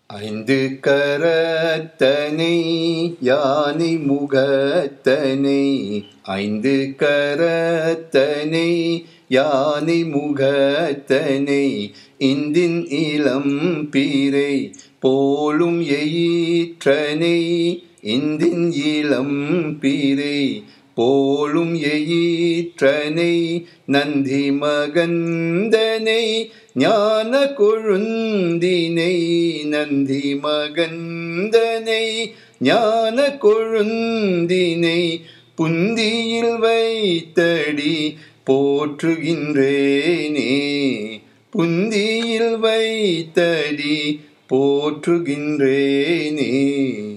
ஐந்து கரத்தனை யானை முகத்தனை ஐந்து கரத்தனை யானை முகத்தனை இந்தின் இளம் பீரை போலும் எயிற்றனை இந்தின் இளம் பீரை போலும் எயிற்றனை நந்தி மகந்தனை ஞான கொழுந்தினை நந்தி மகந்தனை ஞான கொழுந்தினை புந்தியில் வைத்தடி போற்றுகின்றேனே புந்தியில் வைத்தடி போற்றுகின்றேனே